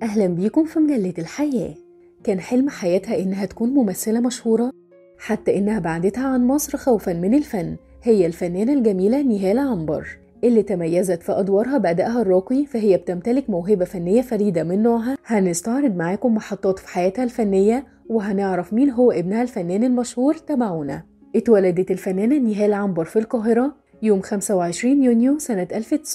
أهلا بيكم في مجلة الحياة كان حلم حياتها إنها تكون ممثلة مشهورة حتى إنها بعدتها عن مصر خوفا من الفن هي الفنانة الجميلة نهال عنبر اللي تميزت في أدوارها بأدائها الراقي فهي بتمتلك موهبة فنية فريدة من نوعها هنستعرض معاكم محطات في حياتها الفنية وهنعرف مين هو ابنها الفنان المشهور تابعونا اتولدت الفنانة نهال عنبر في القاهرة يوم 25 يونيو سنة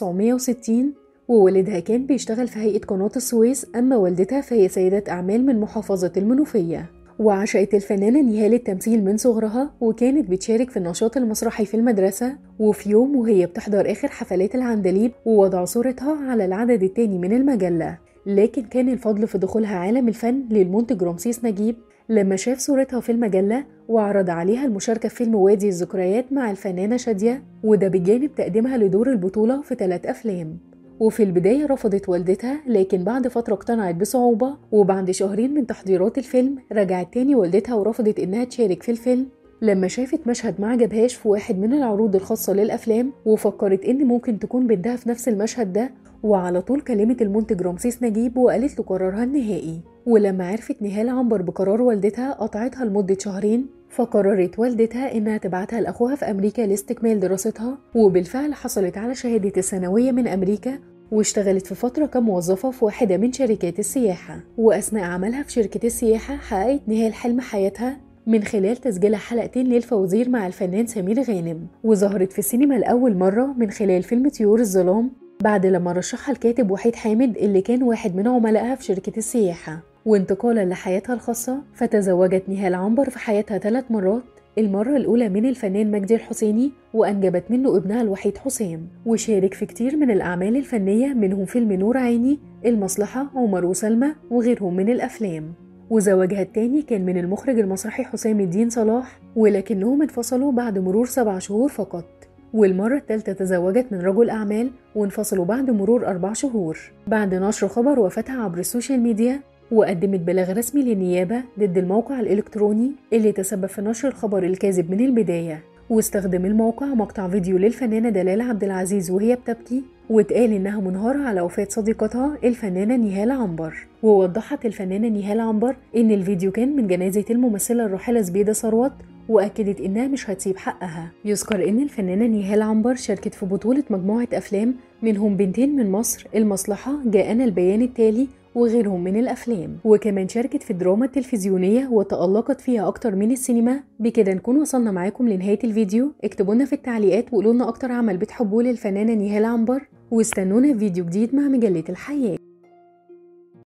1960 ووالدها كان بيشتغل في هيئة قناة السويس أما والدتها فهي سيدة أعمال من محافظة المنوفية وعشقت الفنانة نهال التمثيل من صغرها وكانت بتشارك في النشاط المسرحي في المدرسة وفي يوم وهي بتحضر آخر حفلات العندليب ووضع صورتها على العدد الثاني من المجلة لكن كان الفضل في دخولها عالم الفن للمنتج رمسيس نجيب لما شاف صورتها في المجلة وعرض عليها المشاركة في فيلم وادي الذكريات مع الفنانة شادية وده بجانب تقديمها لدور البطولة في ثلاث أفلام وفي البداية رفضت والدتها لكن بعد فترة اقتنعت بصعوبة وبعد شهرين من تحضيرات الفيلم رجعت تاني والدتها ورفضت إنها تشارك في الفيلم لما شافت مشهد ما عجبهاش في واحد من العروض الخاصة للأفلام وفكرت إن ممكن تكون بنتها في نفس المشهد ده وعلى طول كلمت المنتج رمسيس نجيب وقالت له قرارها النهائي ولما عرفت نهال عنبر بقرار والدتها قطعتها لمدة شهرين فقررت والدتها إنها تبعتها لأخوها في أمريكا لاستكمال دراستها وبالفعل حصلت على شهادة الثانوية من أمريكا واشتغلت في فترة كموظفة في واحدة من شركات السياحة وأثناء عملها في شركة السياحة حققت نهال حلم حياتها من خلال تسجيلها حلقتين للفوازير مع الفنان سمير غانم وظهرت في السينما لأول مرة من خلال فيلم طيور الظلام بعد لما رشحها الكاتب وحيد حامد اللي كان واحد من عملائها في شركة السياحة وانتقالا لحياتها الخاصة فتزوجت نهال عنبر في حياتها ثلاث مرات المرة الأولى من الفنان مجدي الحسيني وأنجبت منه ابنها الوحيد حسام وشارك في كتير من الأعمال الفنية منهم فيلم نور عيني المصلحة عمر وسلمى وغيرهم من الأفلام وزواجها التاني كان من المخرج المسرحي حسام الدين صلاح ولكنهم انفصلوا بعد مرور سبع شهور فقط والمرة الثالثة تزوجت من رجل أعمال وانفصلوا بعد مرور أربع شهور بعد نشر خبر وفاتها عبر السوشيال ميديا وقدمت بلاغ رسمي للنيابة ضد الموقع الإلكتروني اللي تسبب في نشر الخبر الكاذب من البداية واستخدم الموقع مقطع فيديو للفنانة دلال عبد العزيز وهي بتبكي واتقال إنها منهارة على وفاة صديقتها الفنانة نهال عنبر ووضحت الفنانة نهال عنبر إن الفيديو كان من جنازة الممثلة الراحلة زبيدة ثروت وأكدت إنها مش هتسيب حقها يذكر إن الفنانة نهال عنبر شاركت في بطولة مجموعة أفلام منهم بنتين من مصر المصلحة جاءنا البيان التالي وغيرهم من الأفلام وكمان شاركت في الدراما التلفزيونية وتألقت فيها أكتر من السينما بكده نكون وصلنا معاكم لنهاية الفيديو اكتبوا لنا في التعليقات وقولوا لنا أكتر عمل بتحبوه للفنانة نهال عنبر واستنونا في فيديو جديد مع مجلة الحياة